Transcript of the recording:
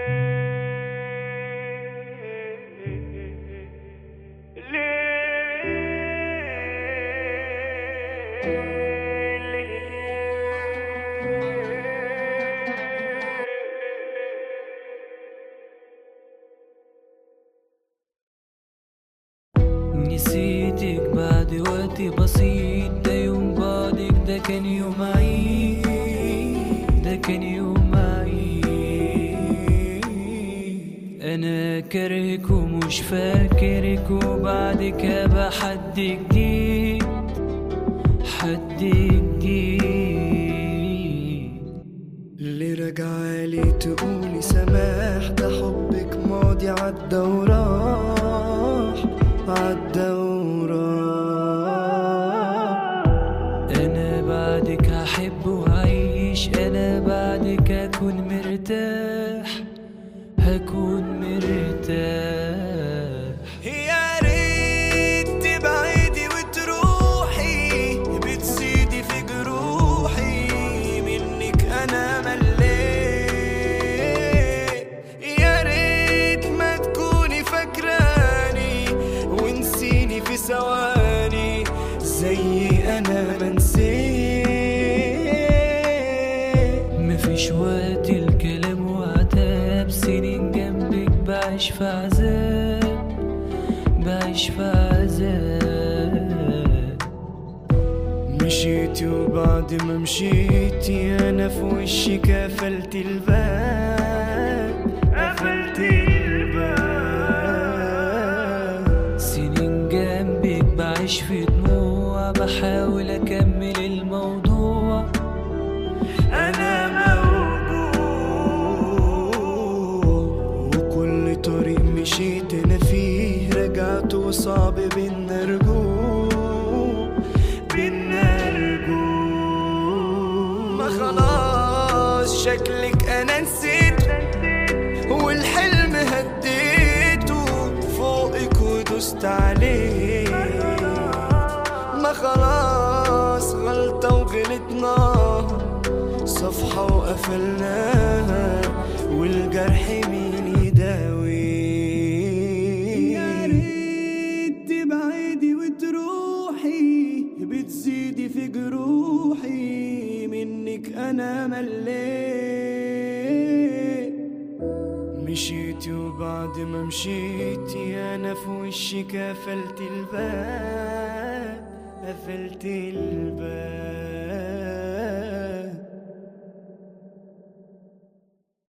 نسيتك بعد وقت بسيط ده يوم بعدك ده كان يوم عيد ده كان يوم عيد انا كارهك ومش فاكرك وبعدك ابقى حد جديد حد جديد اللي رجعالي تقولي سماح ده حبك ماضي عدى وراح عدى وراح انا بعدك هحب وهعيش انا بعدك هكون مرتاح هكون مرتاح يا ريت تبعدي وتروحي بتزيدي في جروحي منك انا مليت يا ريت ما تكوني فاكراني ونسيني في ثواني زي انا ما نسيت مفيش وقت الكلام وعتاب سنين جنبك بعيش في عذاب بعيش في عذاب مشيتي وبعد ما مشيتي انا في وشك قفلت الباب قفلت الباب سنين جنبك بعيش في دموع بحاول اكمل الموضوع انا موجود وكل طريق مشيت انا فيه رجعت وصعب بينا رجوع بينا رجوع ما خلاص شكلك انا نسيت والحلم هديته فوقك ودوست عليه ما خلاص غلطة وغلطنا صفحة وقفلناها والجرح مين يداوي يا ريت تبعدي وتروحي بتزيدي في جروحي منك انا مليت مشيتي وبعد ما مشيتي انا في وشك قفلت الباب قفلت الباب